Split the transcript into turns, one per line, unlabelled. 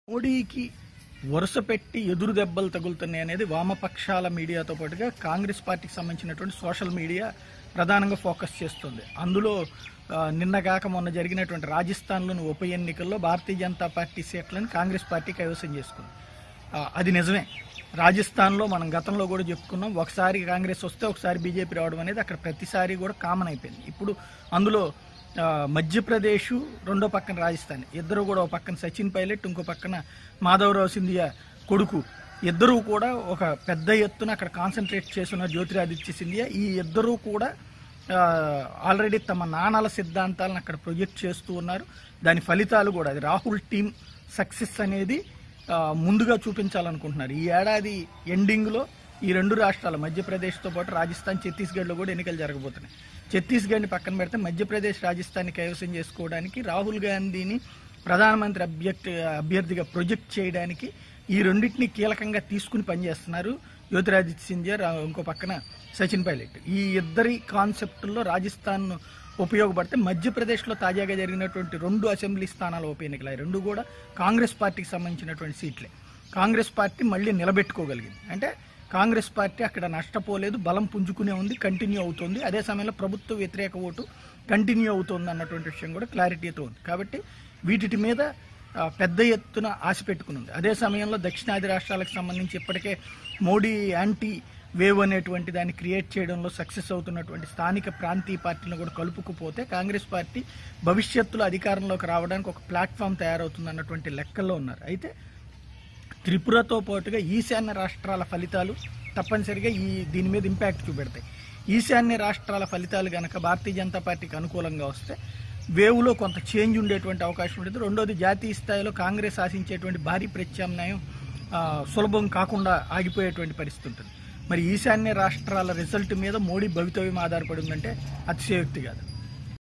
మోడీకి వరుస పెట్టి ఎదురు దెబ్బలు తగులుతున్నాయి అనేది వామపక్షాల మీడియాతో పాటుగా కాంగ్రెస్ పార్టీకి సంబంధించినటువంటి సోషల్ మీడియా ప్రధానంగా ఫోకస్ చేస్తుంది అందులో ఆ, నిన్నగాక మొన్న జరిగినటువంటి రాజస్థాన్లోని ఉప ఎన్నికల్లో భారతీయ జనతా పార్టీ సీట్లను కాంగ్రెస్ పార్టీ కైవసం చేసుకుంది ఆ, అది నిజమే రాజస్థాన్లో మనం గతంలో కూడా చెప్పుకున్నాం ఒకసారి కాంగ్రెస్ వస్తే ఒకసారి బీజేపీ రావడం అనేది అక్కడ ప్రతిసారి కూడా కామన్ అయిపోయింది ఇప్పుడు అందులో ఆ, మధ్యప్రదేశ్ రెండో పక్కన రాజస్థాన్ ఇద్దరు కూడా ఒక పక్కన సచిన్ పైలట్ ఇంకో పక్కన మాధవరావు సింధియా కొడుకు ఇద్దరూ కూడా ఒక పెద్ద ఎత్తున అక్కడ కాన్సన్ట్రేట్ చేస్తున్న జ్యోతిరాదిత్య సింధియా ఈ ఇద్దరూ కూడా ఆ, ఆల్రెడీ తమ నాణాల సిద్ధాంతాలను అక్కడ ప్రొజెక్ట్ చేస్తూ ఉన్నారు దాని ఫలితాలు కూడా అది రాహుల్ టీం సక్సెస్ అనేది ఆ, ముందుగా చూపించాలనుకుంటున్నారు ఈ ఏడాది ఎండింగ్లో ఈ రెండు రాష్ట్రాలు మధ్యప్రదేశ్తో పాటు రాజస్థాన్ ఛత్తీస్గఢ్లో కూడా ఎన్నికలు జరగబోతున్నాయి ఛత్తీస్గఢ్ని పక్కన పెడితే మధ్యప్రదేశ్ రాజస్థాన్ని కైవసం చేసుకోవడానికి రాహుల్ గాంధీని ప్రధానమంత్రి అభ్యర్థి అభ్యర్థిగా ప్రొజెక్ట్ చేయడానికి ఈ రెండింటిని కీలకంగా తీసుకుని పనిచేస్తున్నారు జ్యోతిరాదిత్య సింధియా రా- ఇంకో పక్కన సచిన్ పైలట్ ఈ ఇద్దరి కాన్సెప్టుల్లో రాజస్థాన్ ఉపయోగపడితే మధ్యప్రదేశ్లో తాజాగా జరిగినటువంటి రెండు అసెంబ్లీ స్థానాల ఉప ఎన్నికలు అవి రెండు కూడా కాంగ్రెస్ పార్టీకి సంబంధించినటువంటి సీట్లే కాంగ్రెస్ పార్టీ మళ్ళీ నిలబెట్టుకోగలిగింది అంటే కాంగ్రెస్ పార్టీ అక్కడ నష్టపోలేదు బలం పుంజుకునే ఉంది కంటిన్యూ అవుతుంది అదే సమయంలో ప్రభుత్వ వ్యతిరేక ఓటు కంటిన్యూ అవుతుంది అన్నటువంటి విషయం కూడా క్లారిటీతో ఉంది కాబట్టి వీటి మీద ఆ, పెద్ద ఎత్తున ఆశ పెట్టుకుని ఉంది అదే సమయంలో దక్షిణాది రాష్ట్రాలకు సంబంధించి ఇప్పటికే మోడీ యాంటీ వేవ్ అనేటువంటి దాన్ని క్రియేట్ చేయడంలో సక్సెస్ అవుతున్నటువంటి స్థానిక ప్రాంతీయ పార్టీలను కూడా కలుపుకుపోతే కాంగ్రెస్ పార్టీ భవిష్యత్తులో అధికారంలోకి రావడానికి ఒక ప్లాట్ఫామ్ తయారవుతుంది అన్నటువంటి లెక్కల్లో ఉన్నారు అయితే త్రిపురతో పాటుగా ఈశాన్య రాష్ట్రాల ఫలితాలు తప్పనిసరిగా ఈ దీని మీద ఇంపాక్ట్ చూపెడతాయి ఈశాన్య రాష్ట్రాల ఫలితాలు కనుక భారతీయ జనతా పార్టీకి అనుకూలంగా వస్తే వేవ్లో కొంత చేంజ్ ఉండేటువంటి అవకాశం ఉంటుంది రెండోది జాతీయ స్థాయిలో కాంగ్రెస్ ఆశించేటువంటి భారీ ప్రత్యామ్నాయం ఆ, సులభం కాకుండా ఆగిపోయేటువంటి పరిస్థితి ఉంటుంది మరి ఈశాన్య రాష్ట్రాల రిజల్ట్ మీద మోడీ భవితవ్యం ఆధారపడి ఉందంటే అతిశయోక్తి కాదు